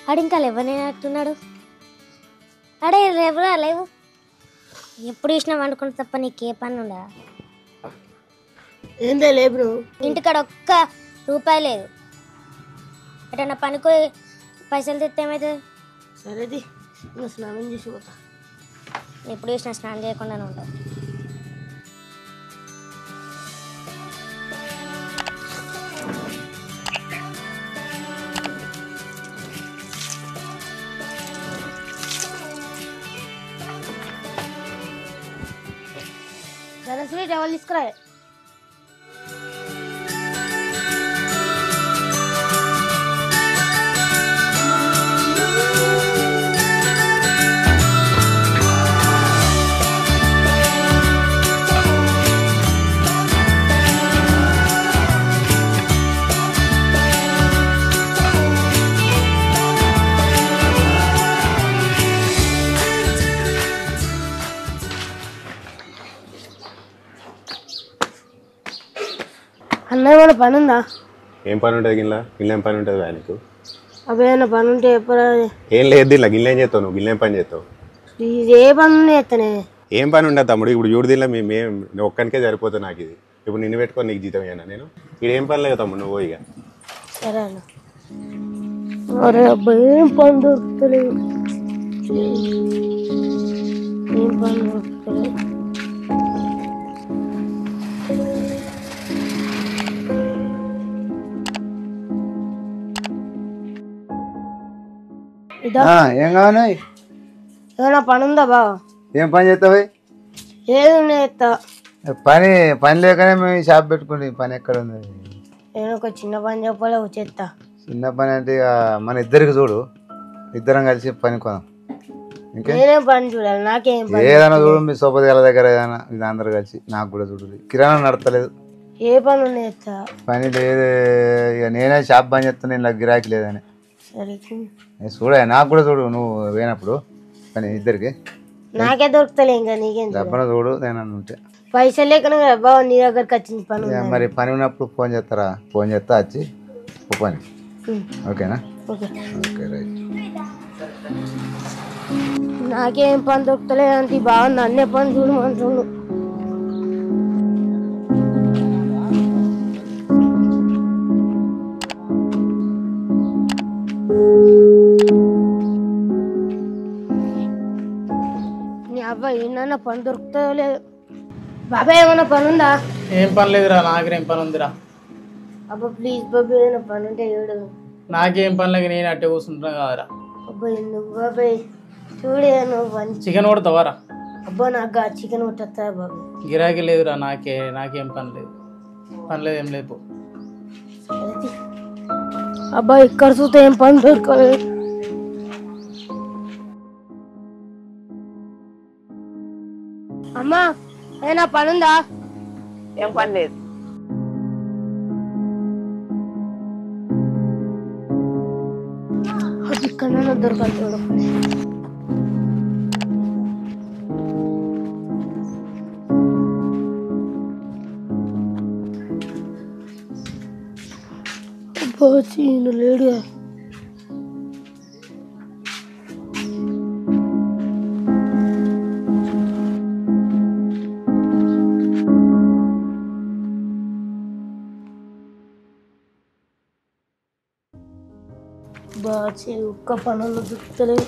ఆడు ఇంకా లేవనేనట్టున్నాడు అడే లేవురా లేవు ఎప్పుడు చూసినా వండుకుంటే తప్ప నీకు ఏ పని ఉండదా ఏందే లేపు నువ్వు ఇంటికాడ ఒక్క రూపాయి లేదు ఎటన్నా పనికి పైసలు తెస్తే ఏమవుతుంది సరేది ఇంకా స్నానం చేసి పోతా ఎప్పుడు చూసినా స్నానం చేయకుండానే ఉంటావు సరస్వతి టవల్ తీసుకురా అన్నయ్య మన పని ఉందా ఏం పని ఉంటుంది గిన్నె గిన్నె ఏం పని ఉంటుంది ఆయనకు అబ్బాయి ఏమైనా పని ఉంటే ఎప్పుడు ఏం లేదు దీనిలో గిన్నె ఏం చేస్తావు నువ్వు గిన్నె ఏం పని చేస్తావు ఇది ఏ పని ఉంది ఎత్తనే ఏం పని ఉండదు తమ్ముడు ఇప్పుడు చూడు దీనిలో మేము మేము నువ్వు ఒక్కనికే సరిపోతుంది నాకు ఇది ఇప్పుడు నిన్ను పెట్టుకొని నీకు జీతం అయినా నేను ఇక్కడ ఏం పని లేదు తమ్ముడు నువ్వు ఇక సరే అన్న అరే అబ్బాయి ఏం పని దొరుకుతలేదు ఏం పని దొరుకుతలేదు ఇదా ఆ, ఏం కావాలి ఏమైనా పని ఉందా బావ ఏం పని చేస్తావు ఏది ఉన్నాయి ఎత్తా పని పని లేకనే మేము ఈ షాప్ పెట్టుకుంటే ఈ పని ఎక్కడ ఉంది నేను ఒక చిన్న పని చెప్పలే వచ్చేస్తా చిన్న పని అంటే ఇక మన ఇద్దరికి చూడు ఇద్దరం కలిసి పని కొదాం ఇంకా నేనేం పని చూడాలి నాకేం పని ఏదైనా చూడు మీ సోపతిగాల దగ్గర ఏదైనా ఇది అందరు కలిసి నాకు కూడా చూడు కిరాణా నడతలేదు ఏ పని ఉన్నాయి ఎత్తా పని లేదు ఇక నేనే షాప్ బంద్ చేస్తాను ఇలా గిరాకీ లేదని సరే ఏ చూడ నాకు కూడా చూడు నువ్వు పోయినప్పుడు పని ఇద్దరికి నాకే దొరుకుతలే ఇంకా నీకేం చూడాలి? డబ్బున చూడు నేను ఉంటే పైసలు లేకనే కదా బావ నీ దగ్గరికి వచ్చింది పని ఇక మరి పని ఉన్నప్పుడు ఫోన్ చేస్తారా ఫోన్ చేస్తా వచ్చి ఓ పని ఉమ్, ఓకేనా ఓకే ఓకే రైట్ నాకేం పని దొరుకుతలేదు అంటే బావ నన్నే పని చూడు మన చూడు నీ అబ్బాయి నన్న పని దొరుకుతుందో లేదు బాబాయ్ ఏమైనా పని ఉందా ఏం పని లేదురా నాకేం పని ఉందిరా అబ్బా ప్లీజ్ బాబాయ్ ఏమైనా పని ఉంటే ఏడు నాకేం పని లేక నేను అట్టే కూర్చుంటున్నా కాదురా అబ్బాయి నువ్వు బాబాయ్ చూడే నువ్వు పని చికెన్ కొడతావారా అబ్బా నాకు ఆ చికెన్ కొట్టా బాబాయ్ గిరాకీ లేదురా నాకే నాకేం పని లేదు పని లేదు ఏం లేదు పో. అబ్బా ఇక్కడ చూస్తే ఏం పని దొరకలేదు అమ్మా ఏనా పని ఉందా ఏం పని లేదు అది ఇక్కడ దొరకాలి చూడు అబ్బా చీను లేడుగా బాచి ఒక్క పనులు దొరుకుతలేవు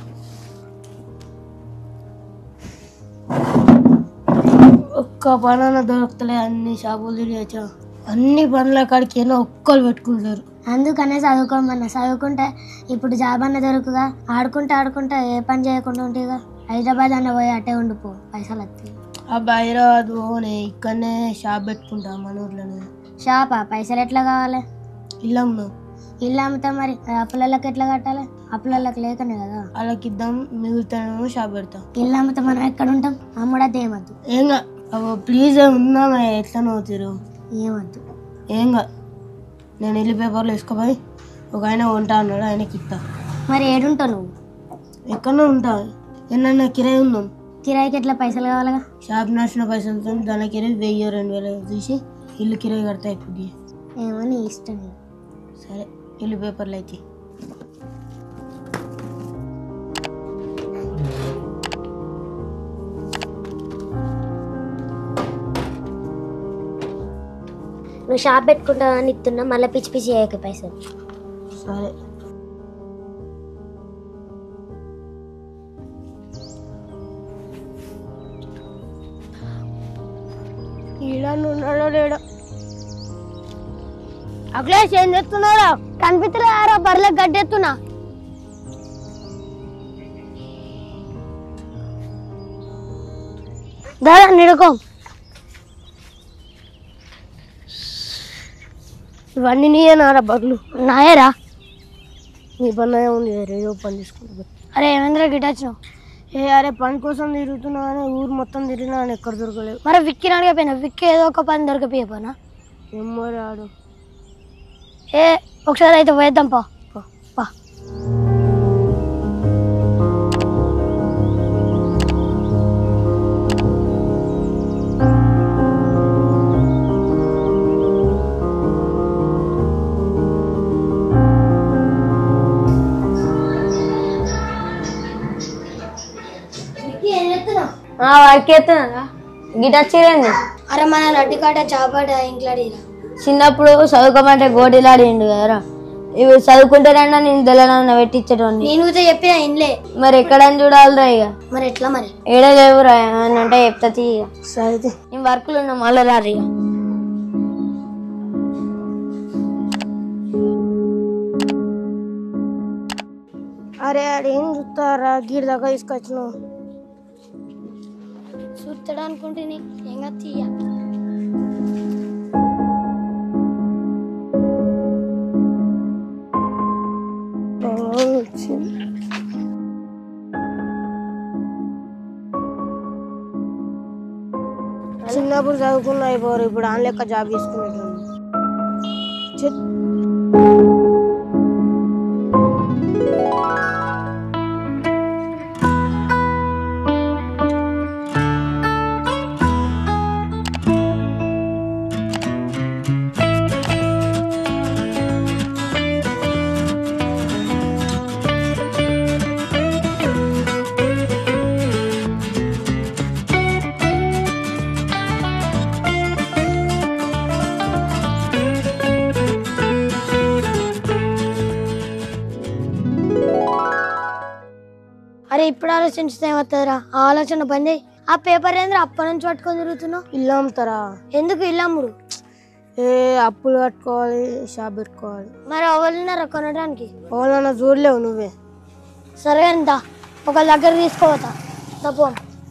ఒక్క పనులు దొరుకుతలే అన్ని షాపులు తిరిగచ్చా అన్ని పనుల కాడికి ఏదో ఒక్కరు పెట్టుకుంటారు అందుకనే చదువుకోమన్నా చదువుకుంటే ఇప్పుడు జాబ్ అన్న దొరుకుగా ఆడుకుంటే ఆడుకుంటే ఏ పని చేయకుండా ఉంటేగా హైదరాబాద్ అన్న పోయి అట్టే ఉండిపో పైసలు వస్తాయి ఆ హైదరాబాద్ పోనే ఇక్కడనే షాప్ పెట్టుకుంటా మన ఊర్లోనే షాపా పైసలు ఎట్లా కావాలి ఇల్లమ్మ ఇల్లు అమ్ముతా మరి అప్పులకి ఎట్లా కట్టాలి అప్పులకి లేకనే కదా వాళ్ళకి ఇద్దాం మిగులుతానేమో షాప్ పెడతా ఇల్లు అమ్ముతా మనం ఎక్కడ ఉంటాం అమ్ముడద్దు ఏమద్దు ఏంగా అవ్వ ప్లీజ్ ఉందామే ఎట్లా అవుతారు ఏమద్దు ఏంగా నేను ఇల్లు పేపర్లు వేసుకోపోయి ఒక ఆయన ఉంటా అన్నాడు ఆయనకి ఇస్తా మరి ఏడుంటావు నువ్వు ఎక్కడో ఉంటా ఎన్నన్నా కిరాయి ఉందాం కిరాయికి ఎట్లా పైసలు కావాలిగా షాప్ నడిచిన పైసలతో దాని కిరాయి వెయ్యి రెండు వేలు తీసి ఇల్లు కిరాయి కడతా ఇప్పుడు ఏమో నీ ఇష్టం ఇక. సరే ఇల్లు పేపర్లు అయితే నువ్వు షాప్ పెట్టుకుంటావని ఇస్తున్నా మళ్ళీ పిచ్చి పిచ్చి చేయక పైసలు సరే ఇలా ఉన్నాడో లేడో అఖిలేష్ ఏం చేస్తున్నారా కనిపించలేరా బర్రెల గడ్డెత్తున్నా దాదా నిడుకో ఇవన్నీ నీయేనారా బర్లు నాయరా నీ పని ఉంది ఏదో పని తీసుకుంటా అరే ఏమేంద్ర గిట్ వచ్చినావు ఏ అరే పని కోసం తిరుగుతున్నా కానీ ఊరు మొత్తం తిరిగినా కానీ ఎక్కడ దొరకలేదు మరి విక్కి అడగపోయినా విక్కి ఏదో ఒక పని దొరికిపోయినా ఏమో రాడు ఏ ఒకసారి అయితే పోయేద్దాం పా పా, పా వాడికి ఎత్తున్నా గిటార్ చీరండి అరే మన లడ్డు కాట చాపాట ఇంట్లో చిన్నప్పుడు చదువుకోమంటే గోటీలాడిండు కదరా ఇవి చదువుకుంటారన్నా నేను తెల్లనన్న పెట్టించేటోని నేను కూడా చెప్పిన ఇండ్లే మరి ఎక్కడని చూడాలిరా ఇక మరి ఎట్లా మరి ఏడే లేవురా ఏమన్నా ఉంటే చెప్తా తీ ఇక సరే నేను వర్క్లు ఉన్నా మళ్ళీ రారు ఇక అరే ఆడేం చూస్తారా గీడి దాకా తీసుకొచ్చినావు చూస్తాడు అనుకుంటే ఏం కాదు తీయ చిన్నప్పుడు చదువుకున్న అయిపోరు ఇప్పుడు ఆన్ లెక్క జాబ్ చేసుకునేటోళ్ళు ఛీ. అరే ఇప్పుడు ఆలోచించితే ఏమవుతుందిరా ఆ ఆలోచన బంద్ చేయి ఆ పేపర్ ఏంద్ర అప్పటి నుంచి పట్టుకొని తిరుగుతున్నావు ఇల్లు అమ్ముతారా ఎందుకు ఇల్లమ్ముడు ఏ అప్పులు కట్టుకోవాలి షాప్ పెట్టుకోవాలి మరి ఎవరున్నారా కొనడానికి ఓలన్నా చూడలేవు నువ్వే సరే ఎంత ఒక దగ్గర తీసుకోవతా తప్పు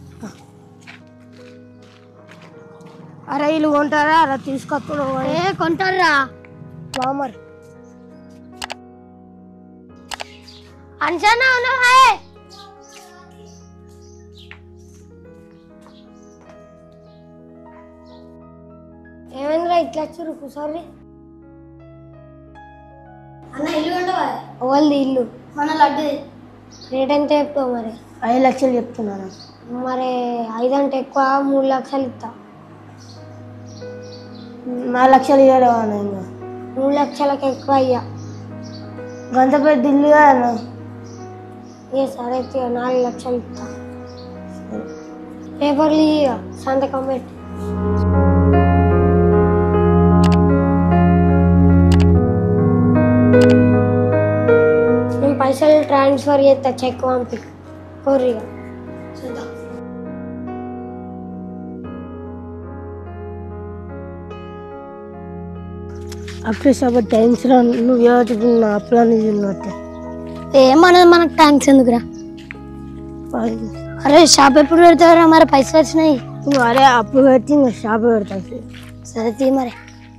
అరే వీళ్ళు కొంటారా అలా తీసుకొస్తున్నావు ఏ కొంటారా మరి అంచనా ఉన్నావా ఏమైందిరా ఇట్లా వచ్చారు కూర్చోరి అన్న ఇల్లు ఉండవా వాళ్ళది ఇల్లు మన లడ్డు రేట్ ఎంత చెప్తావు మరి ఐదు లక్షలు చెప్తున్నాను మరి ఐదు అంటే ఎక్కువ మూడు లక్షలు ఇస్తా నాలుగు లక్షలు ఇవ్వలేవా అన్న ఇంకా మూడు లక్షలకు ఎక్కువ అయ్యా గంత పెద్ద ఇల్లు కదా ఏ సరే అయితే నాలుగు లక్షలు ఇస్తా పేపర్లు ఇయ్య సంతకం పెట్టి నేను పైసలు ట్రాన్స్ఫర్ చేస్తా చెక్ పంపి కొర్రిగా చూద్దాం అప్పుడు సభ టైమ్స్ రా నువ్వు యోచకు నా అప్పులన్నీ తిన్నట్టే ఏమన్నది మనకు థ్యాంక్స్ ఎందుకురా అరే షాప్ ఎప్పుడు పెడతావురా మరి పైసలు వచ్చినాయి నువ్వు అరే అప్పు కట్టి ఇంకా షాప్ పెడతాను సరే తీ మరి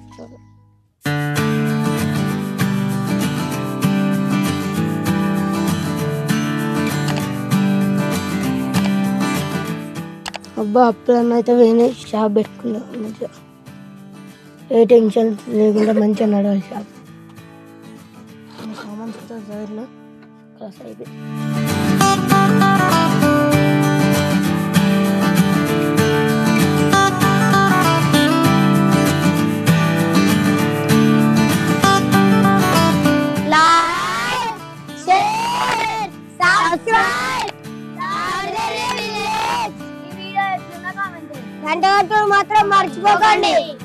అబ్బా అప్పులన్నీ అయితే పోయినాయి షాప్ పెట్టుకున్నా మంచిగా ఏ టెన్షన్ లేకుండా మంచిగా నడవాలి షాప్ సామాన్ చదివిన క్లాస్ అయిపోయి గంట గంటలు మాత్రం మర్చిపోకండి